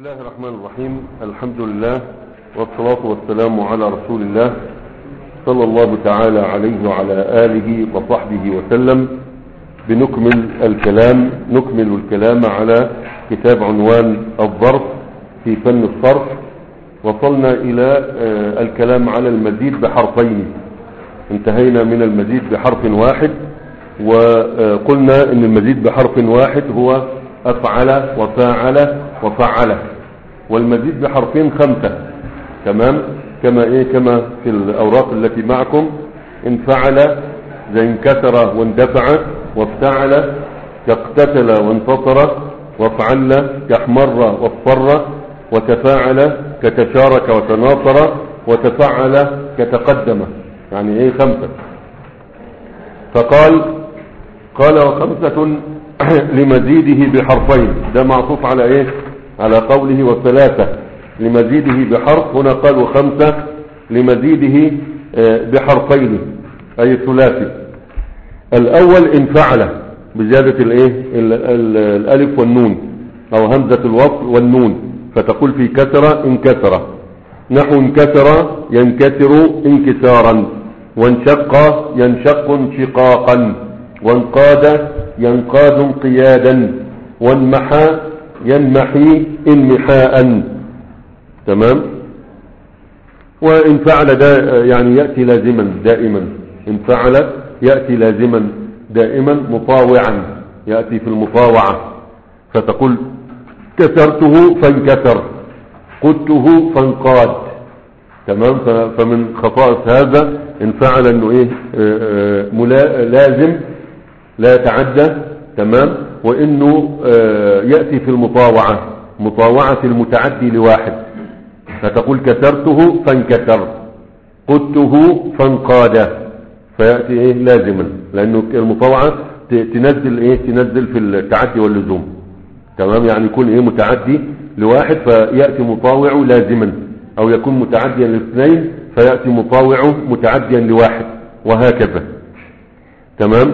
الله الرحمن الرحيم الحمد لله والصلاة والسلام على رسول الله صلى الله تعالى عليه وعلى آله وصحبه وسلم بنكمل الكلام نكمل الكلام على كتاب عنوان الظرف في فن الصرف وصلنا إلى آه، الكلام على المزيد بحرفين انتهينا من المزيد بحرف واحد وقلنا ان المزيد بحرف واحد هو افعل وفاعل وفعل والمزيد بحرفين خمسة تمام كما ايه كما في الاوراق التي معكم ان فعل زي انكسر واندفع وافتعل كاقتتل وانتصر وافعل كاحمر واصفر وتفاعل كتشارك وتناصر وتفعل كتقدم يعني ايه خمسة فقال قال وخمسة لمزيده بحرفين ده معطوف على ايه على قوله وثلاثة لمزيده بحرف هنا قال وخمسة لمزيده آه، بحرفين اي الثلاثي الاول ان فعل بزيادة الايه ال- ال- الالف والنون او همزة الوصل والنون فتقول في كسر انكسر نحو انكسر ينكسر انكسارا وانشق ينشق انشقاقا وانقاد ينقاد انقيادا وانمحى ينمحي انمحاء تمام وإن فعل ده يعني يأتي لازما دائما إن فعل يأتي لازما دائما مطاوعا يأتي في المطاوعة فتقول كسرته فانكسر قدته فانقاد تمام ف- فمن خصائص هذا ان فعل انه ايه آه، آه، ملا- لازم لا يتعدى تمام وانه آه، يأتي في المطاوعة مطاوعة المتعدي لواحد فتقول كسرته فانكسر قدته فانقاد فيأتي ايه لازما لانه المطاوعة ت- تنزل ايه تنزل في التعدي واللزوم تمام يعني يكون ايه متعدي لواحد فيأتي مطاوع لازما او يكون متعديا لاثنين فيأتي مطاوع متعديا لواحد وهكذا تمام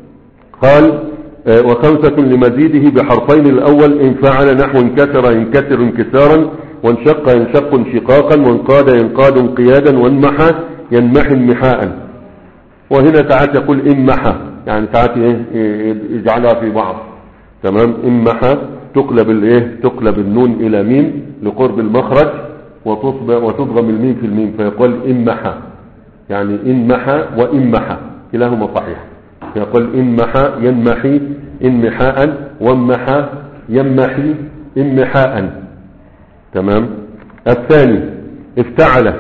قال آه، وخمسة لمزيده بحرفين الأول إن فعل نحو انكسر ينكسر انكسارا وانشق ينشق انشقاقا وانقاد ينقاد انقيادا وانمحى ينمحي انمحاء وهنا ساعات يقول امحى يعني ساعات ايه إيه، يجعلها في بعض تمام امحى تقلب الايه تقلب النون الى ميم لقرب المخرج وتصب وتضغم الميم في الميم فيقول امحى يعني انمحى وامحى كلاهما صحيح يقول انمحى ينمحي انمحاء وامحى يمحي انمحاء تمام الثاني افتعل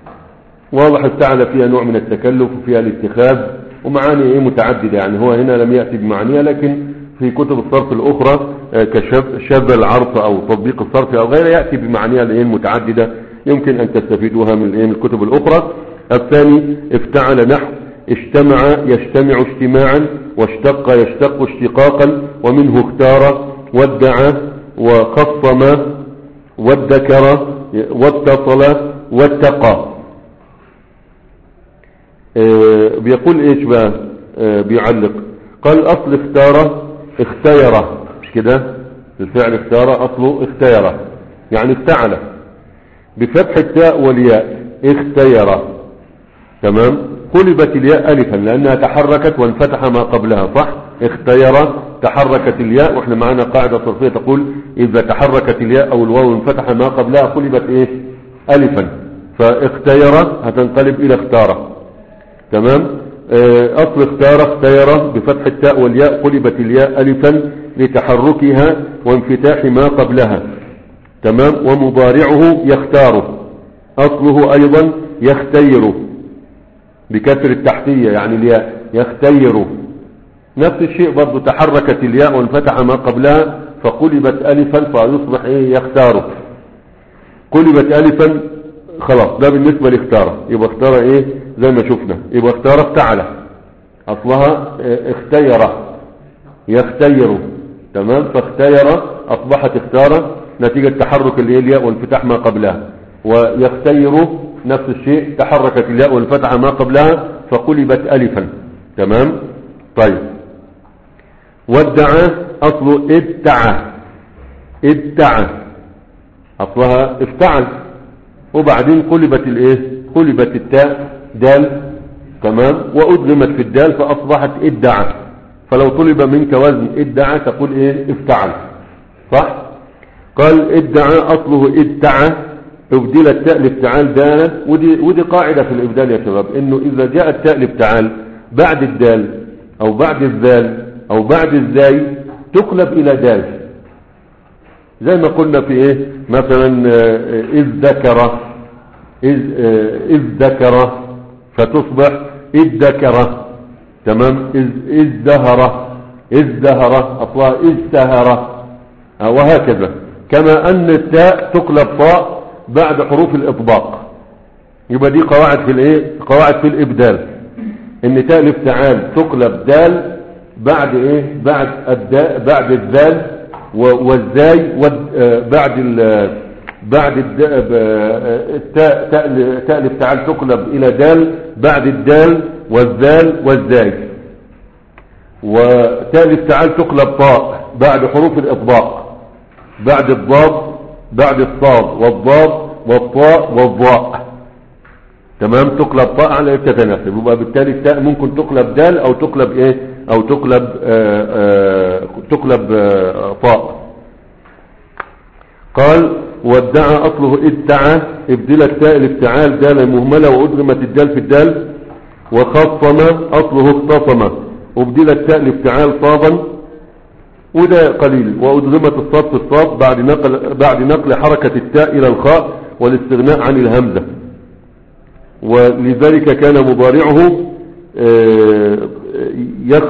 واضح افتعل فيها نوع من التكلف وفيها الاتخاذ ومعاني ايه متعددة يعني هو هنا لم يأتي بمعانيها لكن في كتب الصرف الأخرى آه، كشذ العرف أو تطبيق الصرف أو غيره يأتي بمعانيها الايه المتعددة يمكن أن تستفيدوها من الايه من الكتب الأخرى الثاني افتعل نحو اجتمع يجتمع اجتماعا واشتق يشتق اشتقاقا ومنه اختار ودع وخصم وادكر واتصل واتقى آه، بيقول ايش بقى آه، بيعلق قال اصل اختار اختير مش كده الفعل اختار اصله اختير يعني افتعل بفتح التاء والياء اختير تمام قلبت الياء الفا لانها تحركت وانفتح ما قبلها صح اختير تحركت الياء واحنا معنا قاعدة صرفية تقول اذا تحركت الياء او الواو انفتح ما قبلها قلبت ايه الفا فاختير هتنقلب الى اختار تمام آه، اصل اختار اختير بفتح التاء والياء قلبت الياء الفا لتحركها وانفتاح ما قبلها تمام ومضارعه يختار اصله ايضا يختير بكسر التحتية يعني الياء يختير نفس الشيء برضو تحركت الياء وانفتح ما قبلها فقلبت الفا فيصبح ايه يختار قلبت الفا خلاص ده بالنسبة لاختار يبقى اختار ايه زي ما شفنا يبقى اختار افتعل اصلها اه، اختير يختير تمام فاختير اصبحت اختار نتيجة تحرك الايه الياء وانفتاح ما قبلها ويختير نفس الشيء تحركت الياء وانفتح ما قبلها فقلبت الفا تمام طيب ودع اصله ادعى ادعى اصلها افتعل وبعدين قلبت الايه قلبت التاء دال تمام وادغمت في الدال فاصبحت ادعى فلو طلب منك وزن ادعى تقول ايه افتعل صح قال ادعى اصله ادعى ابدل التاء لافتعال دالا ودي, ودي قاعدة في الابدال يا شباب انه اذا جاء التاء لافتعال بعد الدال او بعد الذال او بعد الزاي تقلب الى دال زي ما قلنا في ايه مثلا آه، اذ ذكر اذ, آه، إذ ذكر فتصبح اذ ذكر تمام اذ اذ ذهر اذ ذهر اصلها اذ سهر آه، وهكذا كما ان التاء تقلب طاء بعد حروف الاطباق يبقى دي قواعد في الايه قواعد في الابدال ان تاء الافتعال تقلب دال بعد ايه بعد الداء بعد الذال و- والزاي والد- آه، بعد ال بعد الد- آه، التاء تاء ال- تاء الافتعال تقلب الى دال بعد الدال والذال والزاي وتاء الافتعال تقلب طاء بعد حروف الاطباق بعد الضاد بعد الصاد والضاد والطاء والضاء تمام تقلب طاء على تتناسب يبقى بالتالي التاء ممكن تقلب دال او تقلب ايه او تقلب آآ آآ تقلب آآ طاء قال وادعى اصله ادعى ابدل التاء الافتعال دالا مهمله وادغمت الدال في الدال وخصم اصله اختصم ابدل التاء الافتعال صادا وده قليل وادغمت الصاد في الصاد بعد نقل بعد نقل حركه التاء الى الخاء والاستغناء عن الهمزه ولذلك كان مضارعه آه، يخ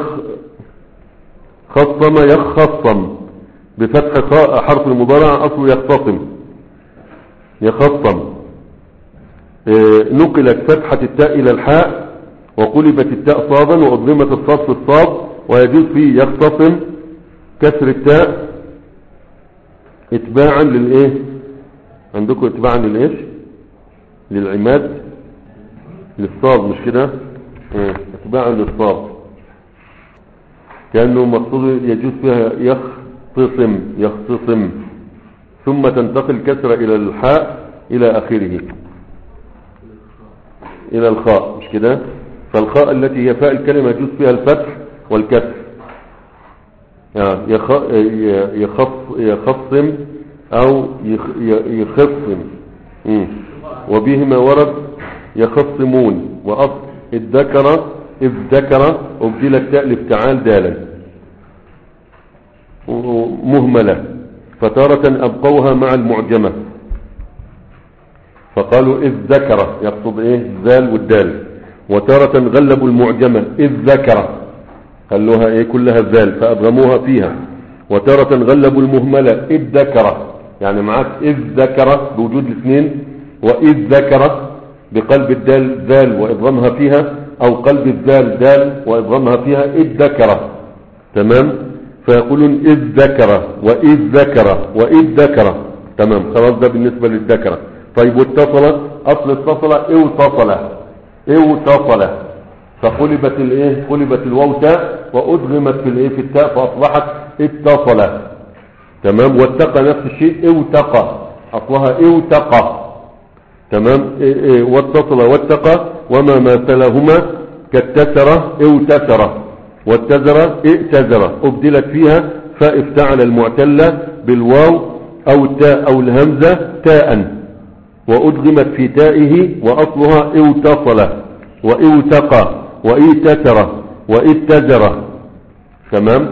خصم يخصم بفتح خاء حرف المضارع أصله يختصم يخصم آه، نقلت فتحة التاء إلى الحاء وقلبت التاء صادا وأضغمت الصاد في الصاد ويجوز فيه يختصم كسر التاء اتباعا للايه عندكم اتباعا للايش للعماد للصاد مش كده اه، اتباعا للصاد كأنه مقصود يجوز فيها يختصم يختصم ثم تنتقل كسرة إلى الحاء إلى آخره إلى الخاء مش كده فالخاء التي هي فاء الكلمة يجوز فيها الفتح والكسر آه، يخ- ي- يخص يخصم أو يخ- ي- يخصم مم. وبهما ورد يخصمون وأصل الذكر إذ ذكر أبدل التاء لافتعال دالا مهملة فتارة أبقوها مع المعجمة فقالوا إذ ذكر يقصد إيه ذال والدال وتارة غلبوا المعجمة إذ ذكر خلوها إيه كلها ذال فأبغموها فيها وتارة غلبوا المهملة إذ ذكر يعني معاك إذ ذكر بوجود الاثنين وإذ ذكر بقلب الدال ذال وإضغامها فيها أو قلب الذال دال وإضغامها فيها إذ ذكر تمام فيقولون إذ ذكر وإذ ذكر وإذ ذكر تمام خلاص ده بالنسبة للذكر طيب واتصل أصل اتصل اوتصل اوتصل فقلبت الايه قلبت الواو تاء وادغمت في الايه في التاء فاصبحت اتصل تمام واتقى نفس الشيء اوتقى اصلها اوتقى تمام إيه إيه واتصل واتقى وما ماثلهما كاتسر اوتسر واتزر ائتزر ابدلت فيها فاء افتعل المعتلة بالواو او التاء او الهمزة تاء وادغمت في تائه واصلها اوتصل واوتقى وايتسر واتزر تمام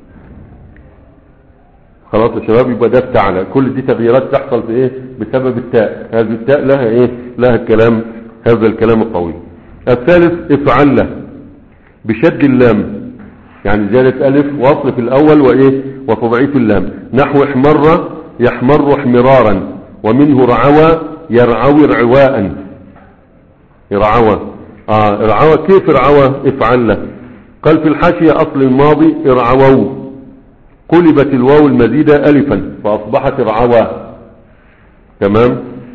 خلاص يا شباب يبقى ده افتعل كل دي تغييرات تحصل في ايه بسبب التاء هذه التاء لها ايه لها الكلام هذا الكلام الطويل الثالث افعل بشد اللام يعني زيادة ألف وصل في الأول وإيه وتضعيف اللام نحو احمر يحمر احمرارا ومنه رعوى يرعوي رعواء رعوى آه رعوى كيف رعوى افعل قال في الحاشية أصل الماضي ارعووا قلبت الواو المزيدة ألفا فأصبحت رعوى تمام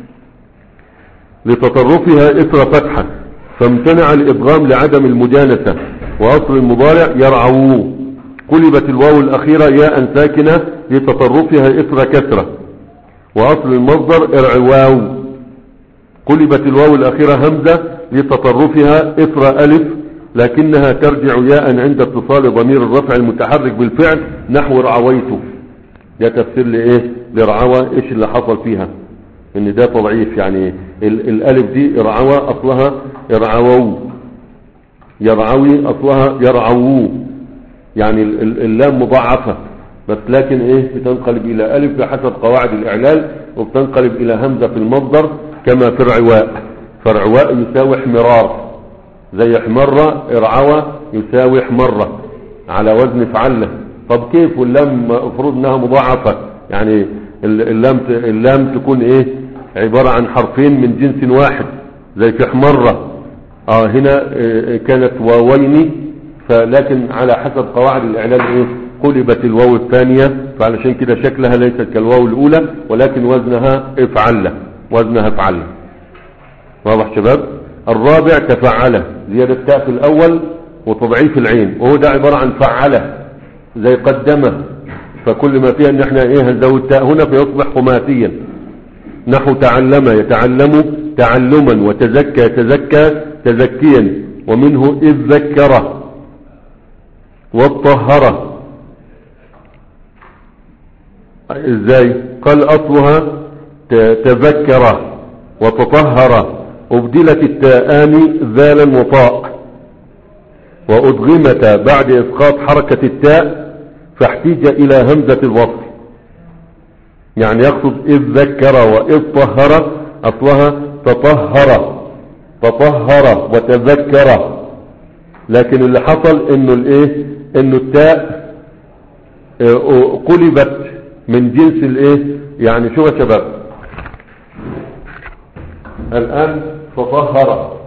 لتطرفها إثر فتحة فامتنع الإبغام لعدم المجانسة وأصل المضارع يرعوه قلبت الواو الأخيرة ياء ساكنة لتطرفها إثر كسرة وأصل المصدر ارعواو قلبت الواو الأخيرة همزة لتطرفها إثر ألف لكنها ترجع ياء عند اتصال ضمير الرفع المتحرك بالفعل نحو رعويته ده تفسير لإيه لرعوى إيش اللي حصل فيها إن ده تضعيف يعني ال- الألف دي رعوى أصلها ارعوو يرعوي أصلها يرعوو يعني ال- ال- اللام مضاعفة بس لكن ايه بتنقلب الى الف بحسب قواعد الاعلال وبتنقلب الى همزة في المصدر كما في الرعواء فالرعواء يساوي حمرار زي حمرة ارعوى يساوي حمرة على وزن فعلة طب كيف واللام مفروض انها مضاعفة يعني ال- اللام ت- اللام تكون ايه عبارة عن حرفين من جنس واحد زي في حمرة اه هنا آه، كانت واوين فلكن على حسب قواعد الاعلان ايه قلبت الواو الثانية فعلشان كده شكلها ليست كالواو الاولى ولكن وزنها افعل وزنها افعل واضح شباب الرابع تفعل زيادة تاء في الاول وتضعيف العين وهو ده عبارة عن فعل زي قدمه فكل ما فيها ان احنا ايه هنزود تاء هنا فيصبح خماسيا نحو تعلم يتعلم تعلما وتزكى يتزكى تزكيا ومنه إذ ذكر واطهر ازاي قال أصلها ت- تذكر وتطهر أبدلت التاءان ذالا وطاء وأدغمت بعد إسقاط حركة التاء فاحتيج إلى همزة الوصل يعني يقصد إذ ذكر وإذ طهر أصلها تطهر تطهر وتذكر لكن اللي حصل انه الايه انه التاء آه، قلبت من جنس الايه يعني شو يا شباب الان تطهر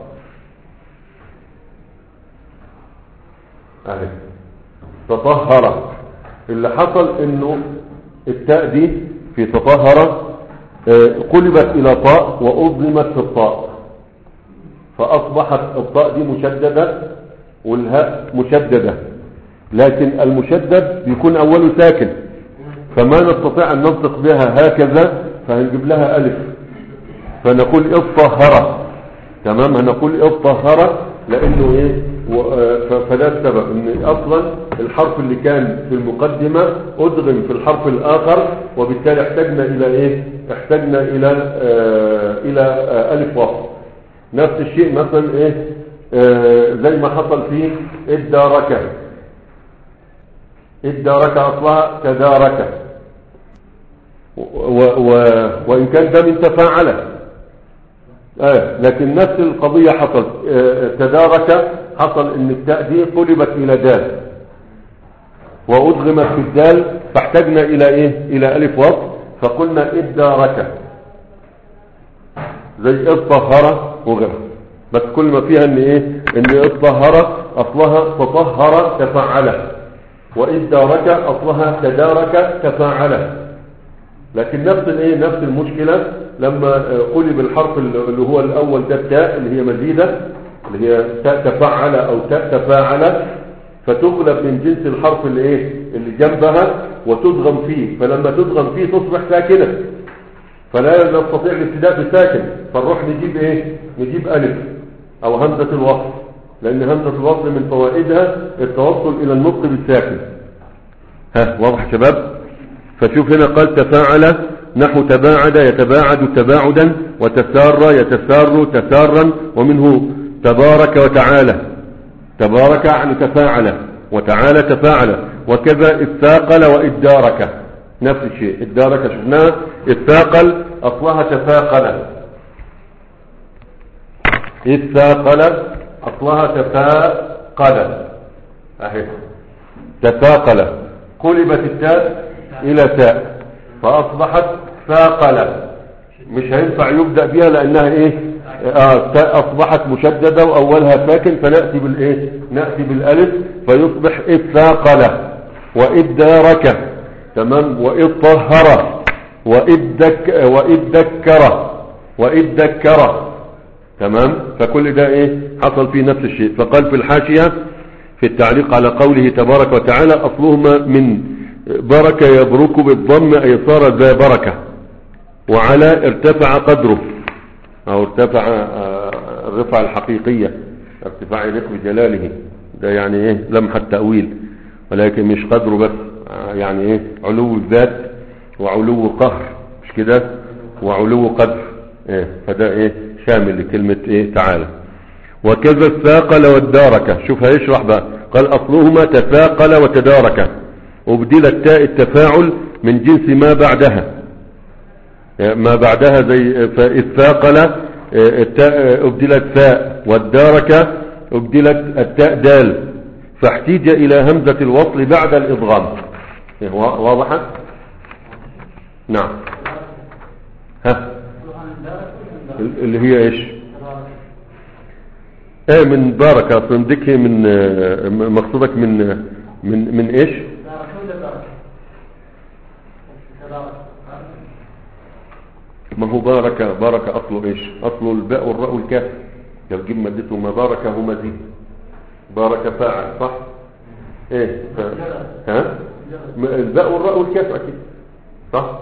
اهي تطهر اللي حصل انه التاء دي في تطهر آه، قلبت الى طاء واظلمت في الطاء فاصبحت الطاء دي مشددة والهاء مشددة لكن المشدد بيكون اوله ساكن فما نستطيع ان ننطق بها هكذا فهنجيب لها الف فنقول اطهر تمام هنقول اطهر لانه ايه و- آه، ف- فده السبب ان اصلا الحرف اللي كان في المقدمة ادغم في الحرف الاخر وبالتالي احتاجنا الى ايه احتاجنا الى آه الى آه الف وصل نفس الشيء مثلا ايه آه زي ما حصل في الداركة الداركة اصلها تداركة و و وان كان ده من تفاعله آه لكن نفس القضية حصل آه تدارك حصل ان التاء دي قلبت الى دال وادغمت في الدال فاحتجنا الى ايه الى الف وصل فقلنا ادارك زي اطهر وغيرها بس كل ما فيها ان ايه ان اطهر اصلها تطهر تفاعل وادارك اصلها تدارك تفاعل لكن نفس الايه نفس المشكلة لما آه، قلب الحرف اللي هو الاول ده التاء اللي هي مزيدة اللي هي تاء تفاعل او تاء تفاعل فتغلب من جنس الحرف اللي ايه اللي جنبها وتدغم فيه فلما تدغم فيه تصبح ساكنة فلا نستطيع الابتداء بساكن فنروح نجيب ايه نجيب الف او همزة الوصل لان همزة الوصل من فوائدها التوصل الى النطق بالساكن ها واضح شباب فشوف هنا قال تفاعل نحو تباعد يتباعد تباعدا وتسار يتسار تسارا ومنه تبارك وتعالى تبارك يعني تفاعل وتعالى تفاعل وكذا الثاقل وإدارك نفس الشيء الدارك شفناها الثاقل أصلها تثاقل الثاقل أصلها تثاقل أهي تثاقل قلبت التاء إلى تاء فأصبحت ثاقلة مش هينفع يبدأ بها لأنها إيه آه تاء أصبحت مشددة وأولها ساكن فنأتي بالإيه نأتي بالألف فيصبح الثاقلة وإدارك تمام وإذ طهر وإذ دك وإذ ذكر وإذ ذكر تمام فكل ده ايه حصل فيه نفس الشيء فقال في الحاشية في التعليق على قوله تبارك وتعالى أصلهما من بركة يبرك بالضم أي صار ذا بركة وعلى ارتفع قدره او ارتفع آه، الرفعة الحقيقية ارتفاع يليق بجلاله ده يعني ايه لمح التأويل ولكن مش قدره بس آه، يعني ايه علو الذات وعلو قهر مش كده وعلو قدر ايه فده ايه شامل لكلمة ايه تعالى وكذا الثاقل والدارك شوف هيشرح بقى قال اصلهما تثاقل وتدارك وبدل التاء التفاعل من جنس ما بعدها ما بعدها زي فالثاقل التاء ابدلت ثاء والدارك ابدلت التاء دال فاحتيج الى همزة الوصل بعد الادغام إيه، وا- واضحة نعم ها اللي هي ايش ايه من بارك اصلا ديك من آه، مقصودك من آه، من من ايش ما هو بارك بارك اصله ايش اصله الباء والراء والكاف لو جيب مادته ما بارك هو مزيد بارك فاعل صح ايه ف... ها م- الباء والراء والكاف اكيد صح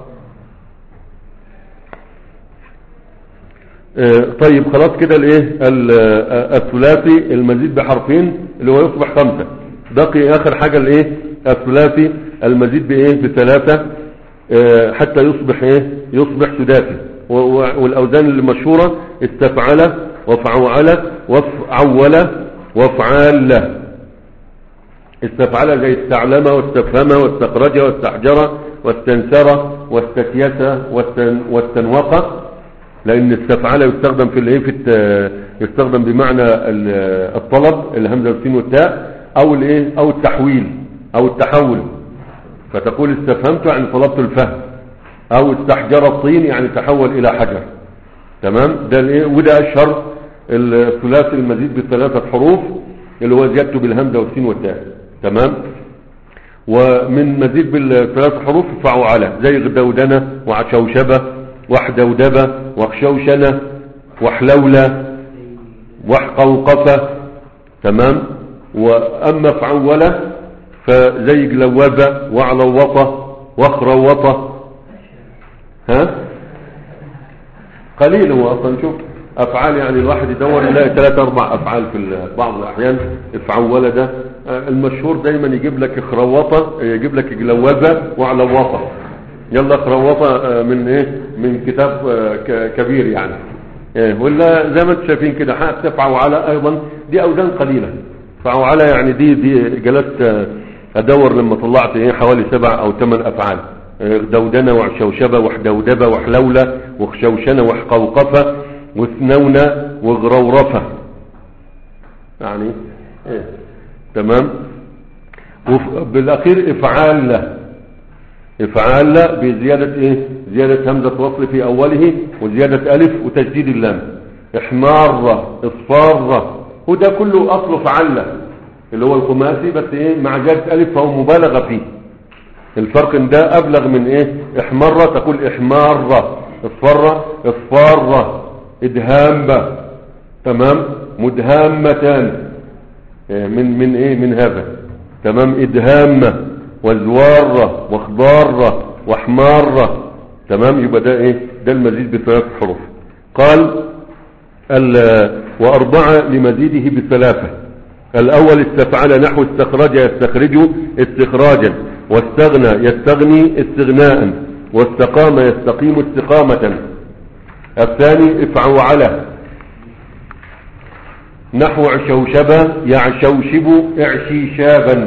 آه، طيب خلاص كده الايه ال- آه، الثلاثي المزيد بحرفين اللي هو يصبح خمسة بقي اخر حاجة الايه الثلاثي المزيد بايه بثلاثة آه، حتى يصبح ايه يصبح سداسي و- و- والاوزان المشهورة استفعل وفعول وفعول وفعال استفعل زي استعلم واستفهم واستخرج واستحجر واستنسر واستكيس واستن واستنوق لان استفعل يستخدم في الايه في الت- يستخدم بمعنى ال- الطلب الهمزه والسين والتاء او الايه او التحويل او التحول فتقول استفهمت يعني طلبت الفهم او استحجر الطين يعني تحول الى حجر تمام ده الايه وده اشهر الثلاثي المزيد بثلاثه حروف اللي هو زيادته بالهمزه والسين والتاء تمام ومن مزيد بالثلاث حروف فعل زي غدودنة وعشوشبة وحدودبة وخشوشنة وحلولة وحقوقفة تمام وأما فعولة فزي جلوبة وعلوطة وخروطة ها قليل هو اصلا شوف افعال يعني الواحد يدور يلاقي ثلاث اربع افعال في ال- بعض الاحيان افعول ده آه، المشهور دايما يجيب لك خروطه يجيب لك جلوبه وعلوطه يلا خروطه آه، من ايه من كتاب آه، ك- كبير يعني إيه ولا زي ما انتم شايفين كده حتى فعوعلة ايضا دي اوزان قليله فعوعلة يعني دي دي جلست آه، ادور لما طلعت ايه حوالي سبع او ثمان افعال آه، دودنة وعشوشبة وحدودبة وحلولة وخشوشنة وحقوقفة وثنونة وغرورفة يعني ايه تمام وبالاخير افعال له افعال له بزيادة ايه زيادة همزة وصل في اوله وزيادة الف وتجديد اللام احمارة اصفارة وده كله اصله فعل له اللي هو الخماسي بس ايه مع زيادة الف فهو مبالغة فيه الفرق ان ده ابلغ من ايه احمرة تقول احمارة اصفرة اصفارة ادهامة تمام مدهامتان إيه، من من ايه من هذا تمام ادهامة وزوارة واخضارة واحمارة تمام يبقى ده ايه ده المزيد بثلاث حروف قال ال- واربعة لمزيده بثلاثة الاول استفعل نحو استخرج يستخرج استخراجا واستغنى يستغني استغناء واستقام يستقيم استقامة الثاني افعوعله نحو عشوشبة يعشوشب اعشيشابا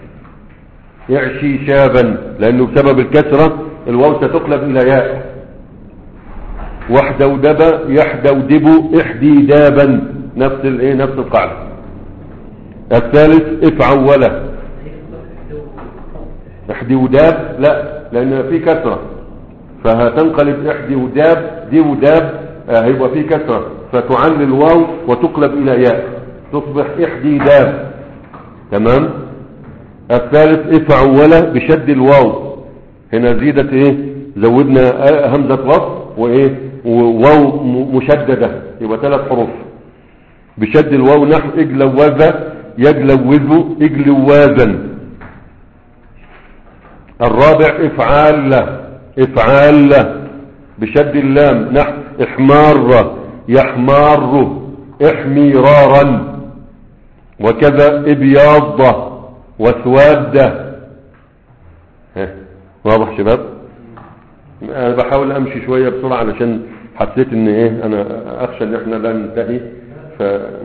اعشيشابا لانه بسبب الكسرة الواو ستقلب الى ياء وحدودب يحدودب احديدابا نفس الايه نفس القاعدة الثالث افعوله احدوداب لا لان في كسرة فهتنقلب احدوداب دي وداب آه، هيبقى في كسرة فتعل الواو وتقلب الى ياء تصبح احديداب تمام الثالث افعوله بشد الواو هنا زيدت ايه زودنا آه، همزة وصل وايه وواو م- مشددة يبقى ثلاث حروف بشد الواو نحو اجلوذ يجلوذ اجلوازا الرابع افعال له افعال له بشد اللام نحو احمار يحمار احمرارا وكذا ابياض وسواد ها، واضح شباب انا بحاول امشي شوية بسرعة علشان حسيت ان ايه انا اخشى ان احنا لا ننتهي ف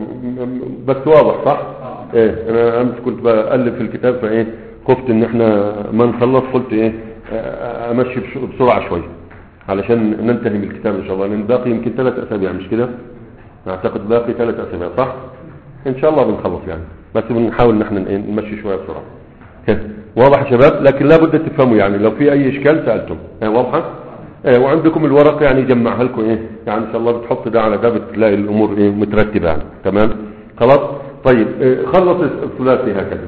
بس واضح صح ايه انا امس كنت بقلب في الكتاب فايه خفت ان احنا ما نخلص قلت ايه آه، امشي بش- بسرعة شوية علشان ننتهي من الكتاب ان شاء الله لان باقي يمكن ثلاث اسابيع مش كده اعتقد باقي ثلاث اسابيع صح ان شاء الله بنخلص يعني بس بنحاول ان احنا إيه، نمشي شوية بسرعة كده. واضح يا شباب لكن لابد تفهموا يعني لو في اي اشكال سألتم إيه، واضحة إيه، وعندكم الورق يعني يجمعها لكم ايه يعني ان شاء الله بتحط ده على ده بتلاقي الامور ايه مترتبة يعني تمام خلاص طيب إيه، خلص الثلاثي هكذا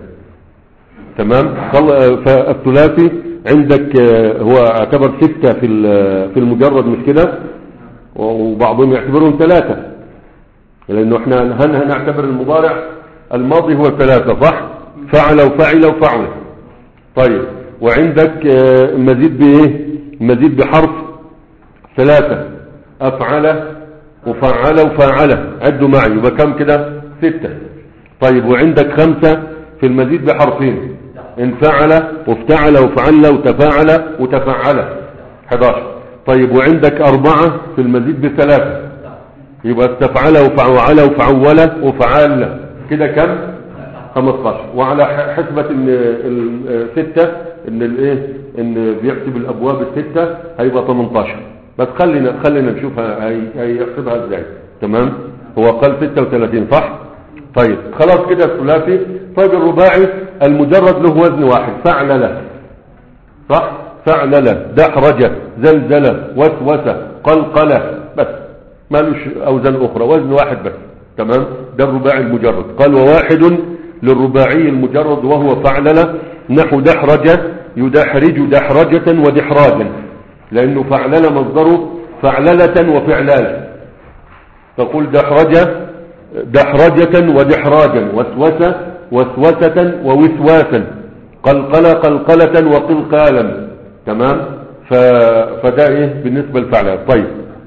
تمام خل- فالثلاثي عندك آه، هو اعتبر ستة في ال- في المجرد مش كده وبعضهم يعتبرهم ثلاثة لانه احنا هن هنعتبر المضارع الماضي هو ثلاثة صح فعل وفعل وفعل طيب وعندك آه، مزيد بايه مزيد بحرف ثلاثة افعل وفعل وفاعل عدوا معي يبقى كم كده ستة طيب وعندك خمسة في المزيد بحرفين انفعل وافتعل وفعل وتفاعل وتفعل 11 طيب وعندك أربعة في المزيد بثلاثة يبقى استفعل وفعل وفعول وفعل كده كم 15 وعلى ح- حسبة ان الستة ان الايه ان بيحسب الابواب الستة هيبقى 18 بس خلينا خلينا نشوف هي- هيحسبها ازاي تمام هو قال 36 صح طيب خلاص كده الثلاثي طيب الرباعي المجرد له وزن واحد فعل له صح فعلل دحرج زلزل وسوس قلقل بس مالوش اوزان اخرى وزن واحد بس تمام ده الرباعي المجرد قال وواحد للرباعي المجرد وهو فعلل نحو دحرج يدحرج دحرجة ودحراجا لانه فعلل مصدره فعللة وفعلالة تقول دحرج دحرجة ودحراجا وسوسة وسوسة ووسواسا قلقل قلقلة وقلقالا تمام ف... فده ايه بالنسبة للفعلات طيب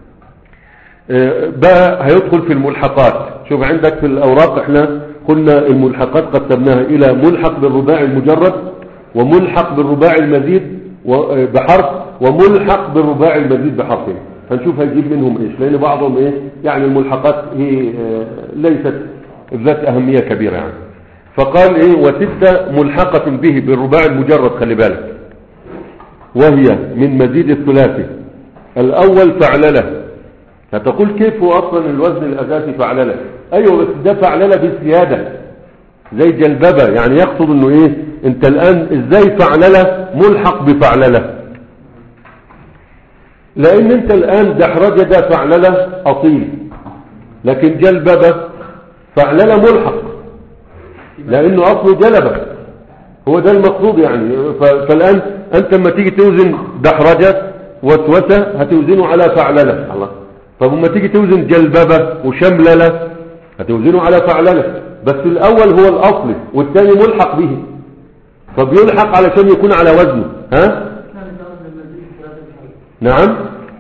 آه، بقى هيدخل في الملحقات شوف عندك في الأوراق احنا قلنا الملحقات قسمناها إلى ملحق بالرباعي المجرد وملحق بالرباعي المزيد و- آه، بحرف وملحق بالرباعي المزيد بحرفين هنشوف هيجيب منهم ايش لان بعضهم ايه يعني الملحقات هي آه، ليست ذات اهمية كبيرة يعني فقال ايه وستة ملحقة به بالرباعي المجرد خلي بالك وهي من مزيد الثلاثي الاول فعلله هتقول كيف هو اصلا الوزن الاساسي فعلله ايوه بس ده فعلله بالزيادة زي جلببة يعني يقصد انه ايه انت الان ازاي فعلله ملحق بفعلله لان انت الان دحرجة ده فعلله اصيل لكن جلببة فعلله ملحق لانه اصله جلبة هو ده المقصود يعني ف- فالان انت لما تيجي توزن دحرجة وسوسة هتوزنه على فعللة الله طب لما تيجي توزن جلببة وشمللة هتوزنه على فعللة بس الاول هو الاصل والثاني ملحق به فبيلحق علشان يكون على وزنه ها نعم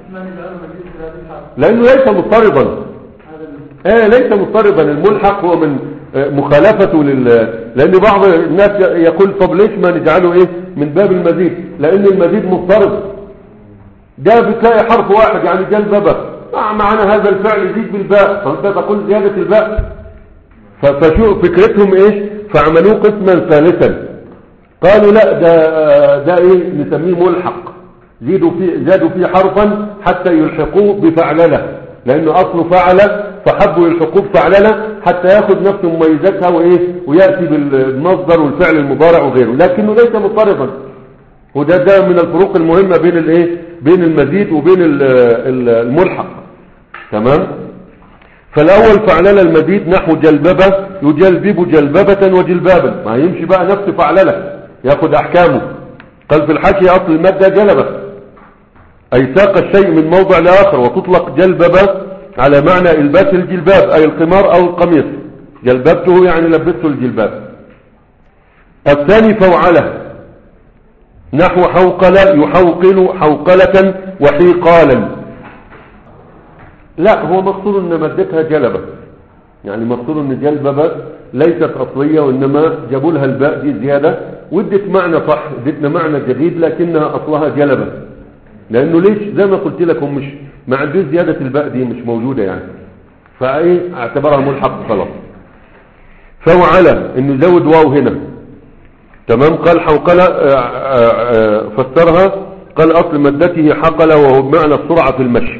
لانه ليس مضطربا ايه ليس مضطربا الملحق هو من آه، مخالفته لل لان بعض الناس يقول طب ليش ما نجعله ايه من باب المزيد لان المزيد مضطرب ده بتلاقي حرف واحد يعني جلببة مع معنى هذا الفعل يزيد بالباء فانت تقول زيادة الباء ف- فشو فكرتهم ايش فعملوه قسما ثالثا قالوا لا ده ده ايه نسميه ملحق زيدوا فيه زادوا فيه حرفا حتى يلحقوه بفعلله لانه اصله فعل فحبوا يلحقوه بفعلله حتى ياخذ نفس مميزاتها وايه وياتي بالمصدر والفعل المضارع وغيره لكنه ليس مضطربا وده ده من الفروق المهمة بين الايه بين المزيد وبين ال- ال- الملحق تمام فالاول فعلل المزيد نحو جلببة يجلبب جلببة وجلبابا ما يمشي بقى نفس فعلله ياخد احكامه قال في الحاشية اصل المادة جلبة اي ساق الشيء من موضع لاخر وتطلق جلببة على معنى الباس الجلباب اي القمار او القميص جلببته يعني لبسته الجلباب الثاني فوعله نحو حوقل يحوقل حوقلة وحيقالا لا هو مقصود ان مادتها جلبة يعني مقصود ان جلبة ليست اصلية وانما جابوا لها الباء دي زيادة وادت معنى صح ادتنا معنى جديد لكنها اصلها جلبة لانه ليش زي ما قلت لكم مش ما عندوش زيادة الباء دي مش موجودة يعني فايه اعتبرها ملحق خلاص فوعلى انه زود واو هنا تمام قال حوقلة آه، آه، آه، فسرها قال اصل مادته حقل وهو بمعنى السرعة في المشي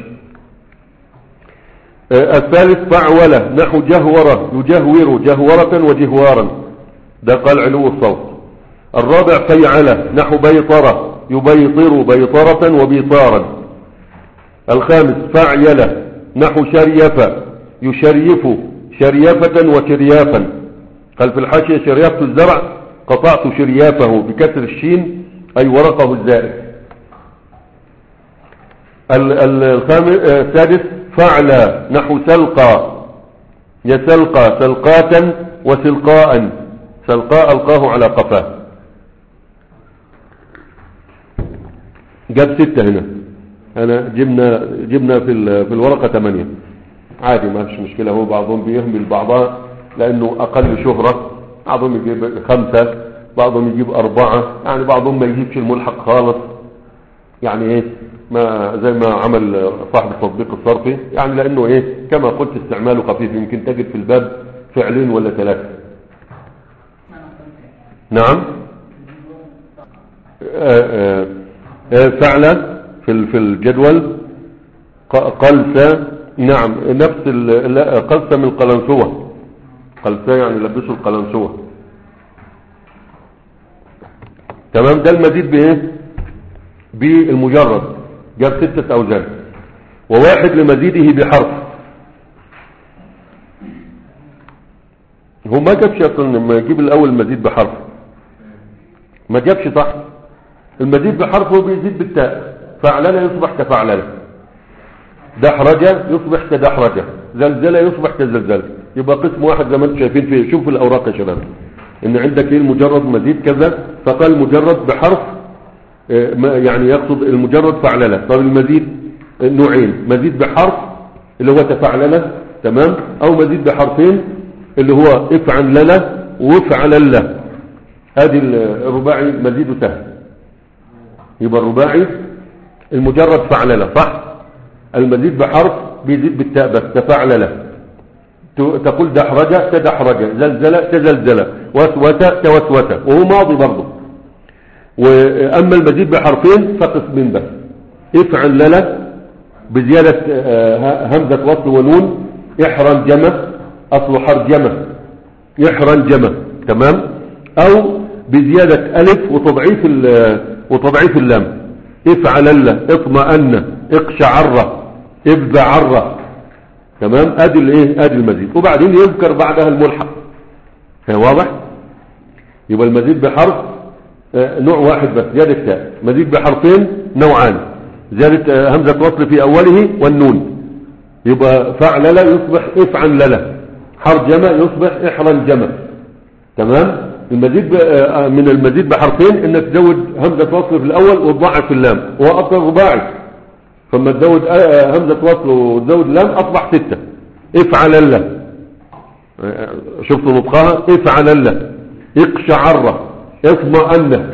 الثالث فعولة نحو جهورة يجهور جهورة وجهوارا ده قال علو الصوت الرابع فيعلة نحو بيطرة يبيطر بيطرة وبيطارا الخامس فعيلة نحو شريفة يشريف شريفة وشريافا قال في الحاشية شريافة الزرع قطعت شريافه بكسر الشين أي ورقه الزائد السادس فعل نحو سلقى يسلقى سلقاة وسلقاء سلقاء ألقاه على قفاه جاب ستة هنا أنا جبنا جبنا في في الورقة ثمانية عادي ما فيش مشكلة هو بعضهم بيهمل بعضها لأنه أقل شهرة بعضهم يجيب خمسة بعضهم يجيب أربعة يعني بعضهم ما يجيبش الملحق خالص يعني إيه ما زي ما عمل صاحب التطبيق الصرفي يعني لأنه إيه كما قلت استعماله خفيف يمكن تجد في الباب فعلين ولا ثلاثة نعم آآ آآ فعلا في في الجدول قلسة نعم نفس قلسة من القلنسوة قلسة يعني لبسوا القلنسوة تمام ده المزيد بايه بالمجرد جاب ستة اوزان وواحد لمزيده بحرف هو ما جابش اصلا لما يجيب الاول المزيد بحرف ما جابش صح المزيد بحرفه بيزيد بالتاء فعلنا يصبح كفعلنا دحرجة يصبح كدحرجة زلزلة يصبح كزلزلة يبقى قسم واحد زي ما انتم شايفين فيه شوف الاوراق يا شباب ان عندك ايه المجرد مزيد كذا فقال مجرد بحرف اه، يعني يقصد المجرد فعللة طب المزيد نوعين مزيد بحرف اللي هو تفعللة تمام او مزيد بحرفين اللي هو افعل لنا وافعل له هذه الرباعي مزيد سهل يبقى الرباعي المجرد فعللة صح المزيد بحرف بيزيد بالتاء بس تفعللة تقول دحرجة تدحرجة زلزلة تزلزلة وسوسة توسوسة وهو ماضي برضه وأما المزيد بحرفين فقسمين بس افعل لنا بزيادة آه، همزة وصل ونون احرن جمة أصل حرجمة احرن جمة تمام أو بزيادة ألف وتضعيف وتضعيف اللام افعل الله اطمأن اقشعر ابذعر تمام ادي الايه ادي المزيد وبعدين يذكر بعدها الملحق واضح يبقى المزيد بحرف آه، نوع واحد بس زيادة تاء مزيد بحرفين نوعان زيادة آه، همزة وصل في أوله والنون يبقى فعل لا يصبح افعل للا حرجمة يصبح احرنجمة تمام المزيد آه، من المزيد بحرفين انك تزود همزة وصل في الأول وتضعف في اللام وهو أصلا رباعي فما تزود آه، آه، همزة وصل وتزود لام أصبح ستة افعل الله شفتوا نطقها افعل الله اقشعر اطمأن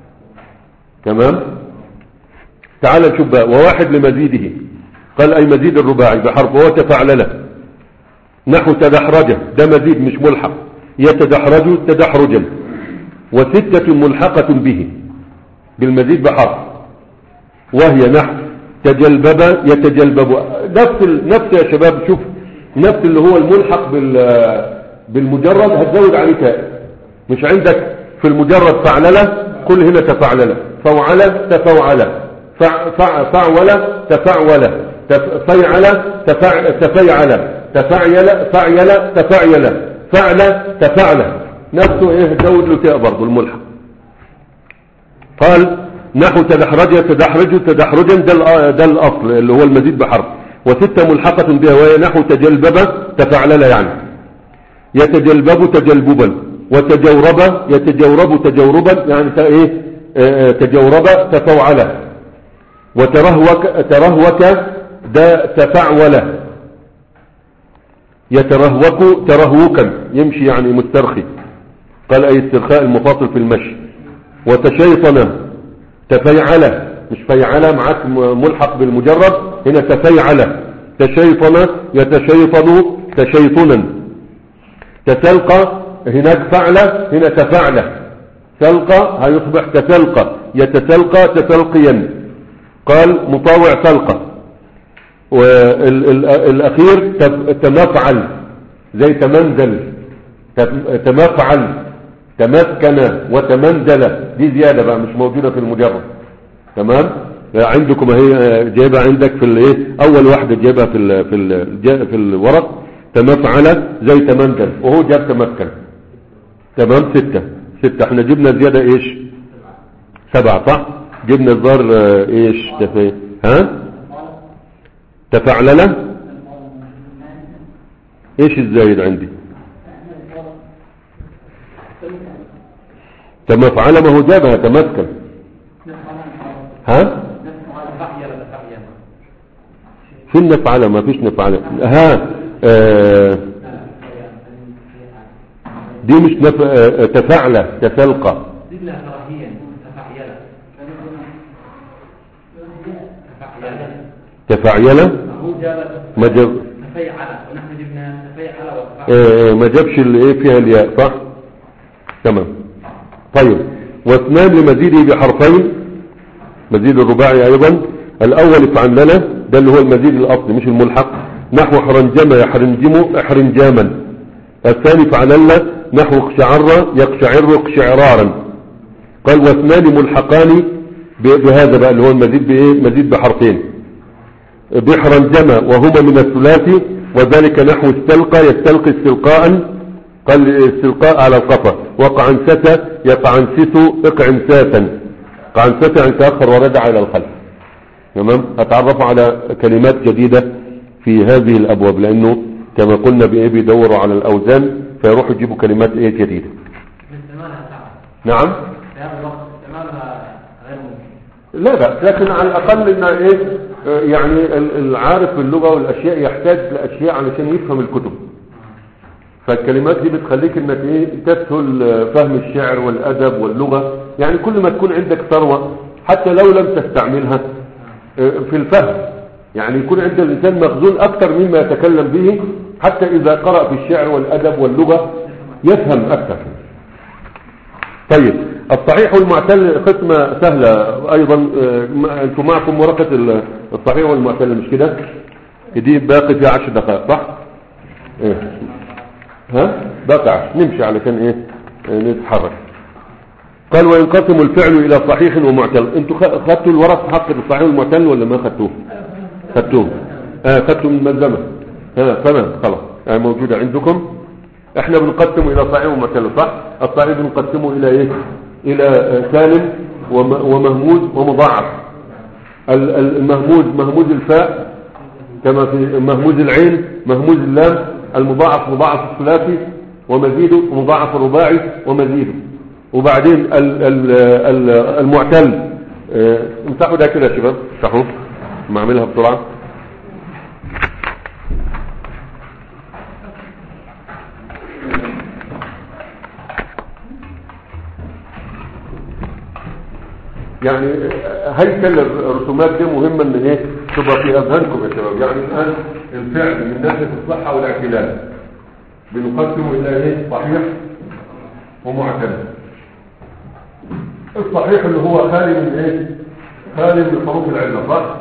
تمام تعال نشوف بقى وواحد لمزيده قال أي مزيد الرباعي بحرف وهو تفعلله نحو تدحرجه ده مزيد مش ملحق يتدحرج تدحرجا وستة ملحقة به بالمزيد بحرف وهي نحو تجلبب يتجلبب نفس نفس يا شباب شوف نفس اللي هو الملحق بالمجرد هتزود عليه تاء مش عندك في المجرد فعلله قل هنا تفعلله فوعل تفوعل فعول تفعول فيعل تفيعل تفعيل فعيل تفعيل فعل تفعل نفسه ايه زود له تاء برضه الملحق قال نحو تدحرج تدحرج تدحرجا ده الأصل اللي هو المزيد بحرف وستة ملحقة بها وهي نحو تجلبب تفعلل يعني يتجلبب تجلببا وتجورب يتجورب تجوربا يعني ايه آه، آه، تجورب تفوعل وترهوك ترهوك ده تفعول يترهوك ترهوكا يمشي يعني مسترخي قال أي استرخاء المفاصل في المشي وتشيطن تفيعل مش فيعل معك ملحق بالمجرد هنا تفيعل تشيطن يتشيطن تشيطنا تتلقى هناك فعل هنا تفعل تلقى هيصبح تتلقى يتتلقى تتلقيا قال مطاوع تلقى والأخير تمفعل زي تمنزل تمفعل تمكن وتمنزل دي زيادة بقى مش موجودة في المجرد تمام عندكم هي جايبها عندك في الايه اول واحدة جايبها في ال في ال في الورق تمفعل زي تمنزل وهو جاب تمكن تمام ستة ستة احنا جبنا زيادة ايش سبعة صح جبنا الظاهر ايش تفي ها تفعلل ايش الزايد عندي تمفعل ما هو جابها تمكن ها في النفعل ما فيش نفعل ها آه دي مش نف... آه تفعل تتلقى تفعيل ما جاب تفيعل ونحن جبنا تفيعل آه ما جابش الايه فيها الياء صح تمام طيب واثنان لمزيده بحرفين مزيد الرباعي ايضا الاول فعلنا ده اللي هو المزيد الاصلي مش الملحق نحو حرنجم يحرنجم احرنجاما الثاني فعلنا نحو اقشعر يقشعر اقشعرارا قال واثنان ملحقان بهذا بقى اللي هو المزيد بايه مزيد بحرفين بحرنجم وهما من الثلاثي وذلك نحو استلقى يستلقي استلقاء قال استلقاء على القفا وقعنسة يقعنسس اقعنساتا قعنسة يعني تأخر ورجع إلى الخلف تمام أتعرف على كلمات جديدة في هذه الأبواب لأنه كما قلنا بإيه بيدوروا على الأوزان فيروحوا يجيبوا كلمات إيه جديدة استعمالها صعب نعم في هذا الوقت استعمالها غير ممكن لا بأس لكن على الأقل إن إيه آه، يعني ال- العارف باللغة والأشياء يحتاج لأشياء علشان يفهم الكتب فالكلمات دي بتخليك انك ايه تسهل آه، فهم الشعر والادب واللغة يعني كل ما تكون عندك ثروة حتى لو لم تستعملها آه، في الفهم يعني يكون عند الانسان مخزون اكثر مما يتكلم به حتى اذا قرأ في الشعر والادب واللغة يفهم اكثر طيب الصحيح والمعتل قسمة سهلة ايضا آه، ما- انتم معكم ورقة ال- الصحيح والمعتل مش كده دي باقي فيها عشر دقائق صح ايه ها باقي عشر نمشي علشان ايه آه، نتحرك قال وينقسم الفعل الى صحيح ومعتل انتوا خ- خدتوا الورق حق الصحيح والمعتل ولا ما خدتوه خدتوه اه خدتوا من الملزمة ها تمام خلاص آه موجودة عندكم احنا بنقسمه الى صحيح ومعتل صح الصحيح بنقسمه الى ايه الى آه، سالم وم- ومهموز ومضاعف ال- ال- المهموز مهموز الفاء كما في مهموز العين مهموز اللام المضاعف مضاعف الثلاثي ومزيده مضاعف الرباعي ومزيده وبعدين ال ال ال المعتل اه، امسحوا ده كده يا شباب امسحوا ما اعملها بسرعه يعني هيكل الرسومات دي مهمة ان ايه تبقى في اذهانكم يا شباب يعني الان الفعل من ناحية الصحة والاعتلال بنقسمه الى ايه صحيح ومعتل الصحيح اللي هو خالي من ايه خالي من حروف العلة صح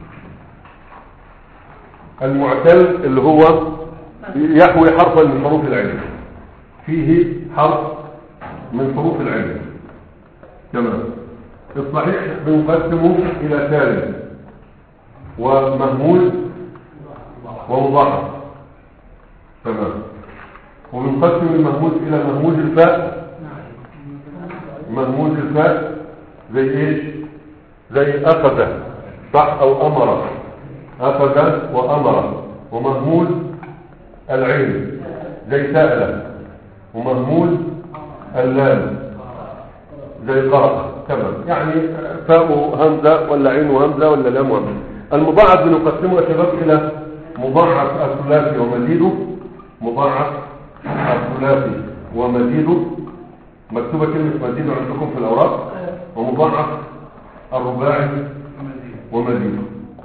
المعتل اللي هو يحوي حرفا من حروف العلة فيه حرف من حروف العلة تمام الصحيح بنقسمه إلى سالم ومهمول ومضاعف تمام وبنقسم المهموز إلى مهموز الفاء مهموز الفاء زي ايش زي أخذ صح أو أمر أخذ وأمر ومهموز العين زي سأل ومهموز اللام زي قرأ تمام يعني فاء همزة ولا عين همزة ولا لام همزة المضاعف بنقسمه يا شباب إلى مضاعف الثلاثي ومزيده مضاعف الثلاثي ومزيده مكتوبة كلمة مزيده عندكم في الأوراق ومضاعف الرباعي ومزيده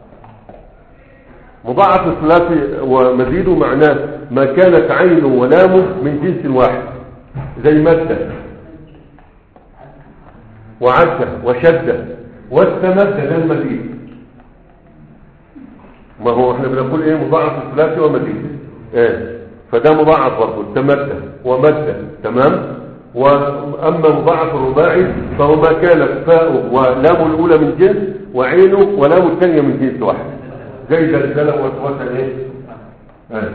مضاعف الثلاثي ومزيده معناه ما كانت عينه ولامه من جنس واحد زي مادة وعدة وشدة واستمد ده المزيد ما هو احنا بنقول ايه مضاعف الثلاثي ومزيد ايه فده مضاعف برضه استمد ومد تمام واما مضاعف الرباعي فهو ما كان فاؤه ولامه الاولى من جنس وعينه ولامه الثانيه من جنس واحد زي زلزله وسوسه ايه آه.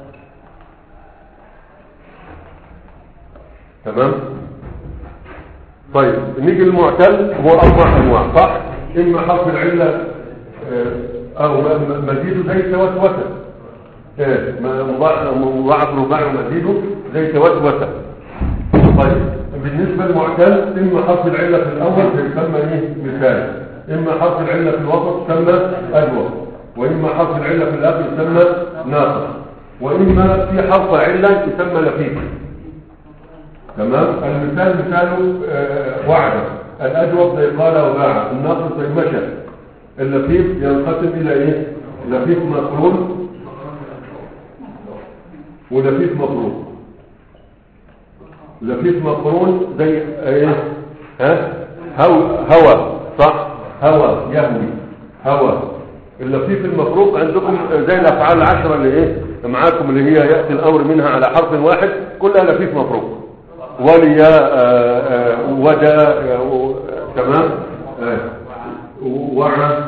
تمام طيب نيجي المعتل هو اربع انواع صح اما حرف العله آه، او م- م- مزيده زي توسوسه ايه ما- مضاعف مضاعف رباعي ومزيده زي توسوسه طيب بالنسبه للمعتل اما حرف العله في الاول فيسمى ايه مثال اما حرف العله في الوسط يسمى ادوى واما حرف العله في الاخر يسمى ناقص واما في حرف عله يسمى لفيف تمام المثال مثاله آه، وعده الأجوب زي قال وباع الناقص زي مشى اللفيف ينقسم إلى إيه لفيف مقرون ولفيف مقرون لفيف مقرون زي ايه ها هو هوى صح هوى يهوي هوى اللفيف المفروق عندكم زي الافعال العشره اللي ايه معاكم اللي هي ياتي الامر منها على حرف واحد كلها لفيف مفروق ولي آه، آه، ودى آه، و- تمام آه، وعى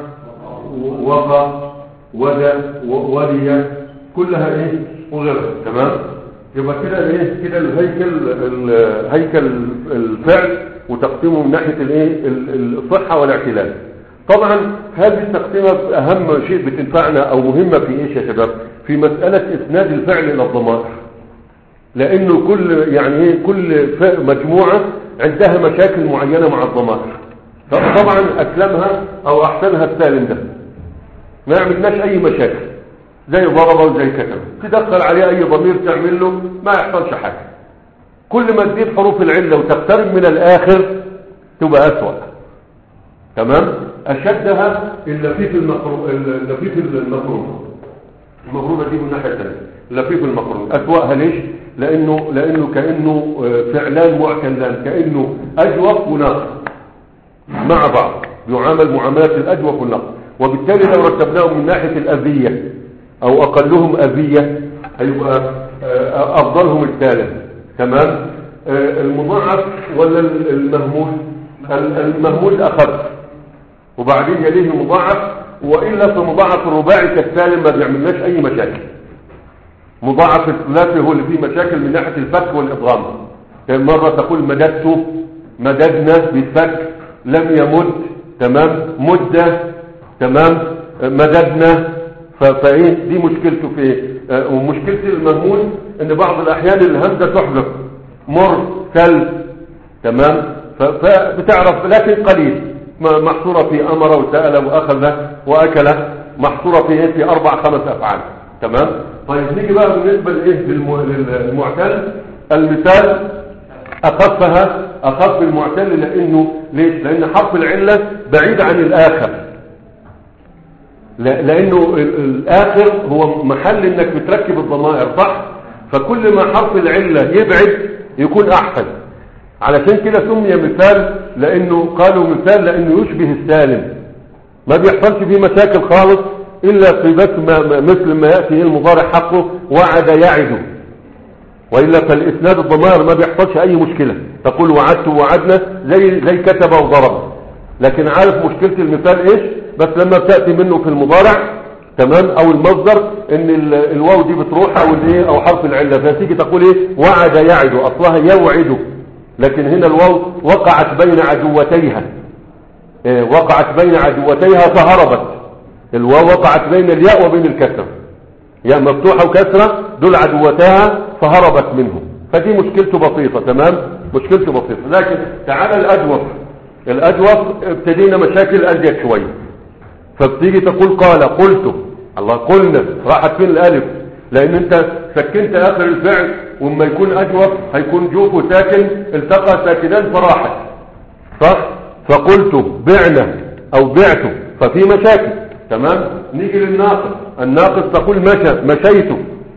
وقى ودى و- ولي كلها ايه وغيرها تمام يبقى كده ايه كده الهيكل ال- هيكل الفعل وتقسيمه من ناحيه الايه ال- الصحه والاعتلال طبعا هذه التقسيمه اهم شيء بتنفعنا او مهمه في ايش يا شباب في مساله اسناد الفعل الى الضمائر لانه كل يعني ايه كل ف- مجموعه عندها مشاكل معينه مع الضمائر فطبعا اسلمها او احسنها السالم ده ما يعملناش اي مشاكل زي ضربه وزي كتب تدخل عليه اي ضمير تعمل له ما يحصلش حاجه كل ما تزيد حروف العله وتقترب من الاخر تبقى اسوأ تمام اشدها اللفيف المقرون اللفيف المقرون المفروضة دي من الناحية الثانية لفيف المقرون أسوأها ليش لأنه, لأنه كأنه آه، فعلان معتلان كأنه أجوف وناقص مع بعض يعامل معاملات الأجوف والنقص وبالتالي لو رتبناهم من ناحية الأذية أو أقلهم أذية هيبقى آه، أفضلهم الثالث تمام آه، المضاعف ولا المهمول المهمول أخف وبعدين يليه المضاعف وإلا فمضاعف الرباعي كالسالم ما بيعملناش أي مشاكل مضاعف الثلاثي هو اللي فيه مشاكل من ناحية الفك والإضغام يعني مرة تقول مددت مددنا بالفك لم يمد تمام مدة تمام مددنا ف- فايه دي مشكلته في ايه آه، ومشكلة المهمول ان بعض الاحيان الهمزة تحذف مر كل تمام ف- فبتعرف لكن قليل م- محصورة في امر وسأل واخذ واكل محصورة في ايه في اربع خمس افعال تمام طيب نيجي بقى بالنسبة لايه للم- للمعتل المثال اخفها اخف المعتل لانه ليش لان حرف العلة بعيد عن الاخر لا- لانه ال- الاخر هو محل انك بتركب الضمائر صح فكل ما حرف العلة يبعد يكون احسن علشان كده سمي مثال لانه قالوا مثال لانه يشبه السالم ما بيحصلش فيه مشاكل خالص الا في بس ما ما- مثل ما ياتي المضارع حقه وعد يعد والا فالاسناد الضمائر ما بيحصلش اي مشكله تقول وعدت ووعدنا زي زي كتب وضرب لكن عارف مشكله المثال ايش بس لما بتاتي منه في المضارع تمام او المصدر ان ال- الواو دي بتروح او الايه او حرف العله فتيجي تقول ايه وعد يعد اصلها يوعد لكن هنا الواو وقعت بين عدوتيها إيه، وقعت بين عدوتيها فهربت الواو وقعت بين الياء وبين الكسر ياء مفتوحة وكسرة دول عدوتها فهربت منهم فدي مشكلته بسيطة تمام مشكلته بسيطة لكن تعالى الأجوف الأجوف ابتدينا مشاكل أزيد شوية فبتيجي تقول قال قلت الله قلنا راحت فين الألف لأن أنت سكنت اخر الفعل وما يكون اجوف هيكون جوفه ساكن التقى ساكنان فراحت صح فقلت بعنا او بعت ففي مشاكل تمام نيجي للناقص الناقص تقول مشى مشيت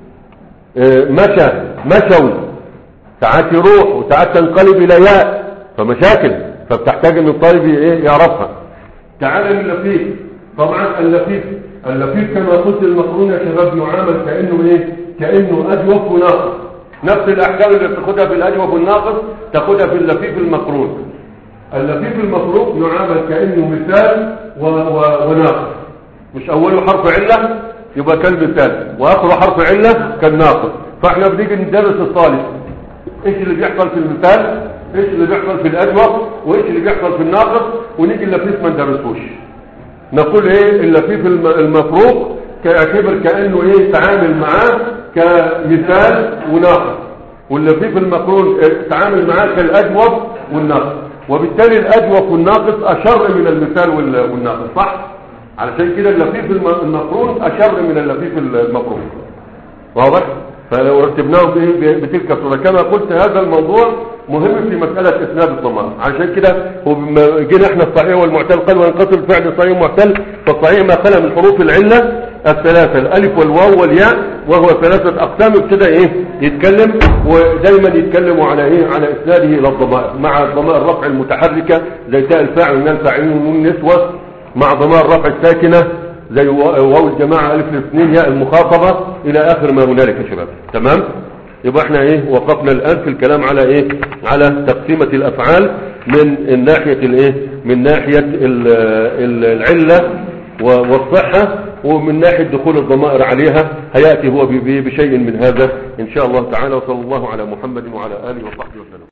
اه، مشى مشوا ساعات يروح وساعات تنقلب الى ياء فمشاكل فبتحتاج ان الطالب ايه يعرفها تعال لللفيف طبعا اللفيف اللفيف كما قلت المقرون يا شباب يعامل كانه ايه كانه اجوف وناقص نفس الاحكام اللي بتاخدها في الاجوف والناقص تاخدها في اللفيف المقرون اللفيف المفروق يعامل كانه مثال و... و... وناقص مش اوله حرف عله يبقى كالمثال واخره حرف عله كالناقص فاحنا بنيجي ندرس الطالب ايش اللي بيحصل في المثال ايش اللي بيحصل في الاجوف وايش اللي بيحصل في الناقص ونيجي اللفيف ما ندرسوش نقول ايه اللفيف الم- المفروق كيعتبر كانه ايه تعامل معاه كمثال وناقص واللفيف المقرون اه، تعامل معاه كالاجوف والناقص وبالتالي الاجوف والناقص اشر من المثال وال- والناقص صح علشان كده اللفيف الم- المقرون اشر من اللفيف المقرون واضح فلو رتبناهم بإيه؟ ب- بتلك الصورة كما قلت هذا الموضوع مهم في مسألة إسناد الضمان عشان كده هو بما جينا احنا الصحيح والمعتل قال وينقسم الفعل صحيح ومعتل فالصحيح ما خلا من حروف العلة الثلاثة الألف والواو والياء وهو ثلاثة أقسام ابتدى إيه يتكلم ودايما يتكلموا على إيه على إسناده إلى الضمائر مع ضمائر الرفع المتحركة زي تاء الفاعل من الفاعلين والنسوة مع ضمائر الرفع الساكنة زي واو الجماعة ألف الاثنين ياء المخاطبة إلى آخر ما هنالك يا شباب تمام يبقى احنا ايه وقفنا الآن في الكلام على ايه على تقسيمة الأفعال من الناحية الايه من ناحية ال- ال- العلة و- والصحة ومن ناحية دخول الضمائر عليها هيأتي هو ب- ب- بشيء من هذا إن شاء الله تعالى وصلى الله على محمد وعلى آله وصحبه وسلم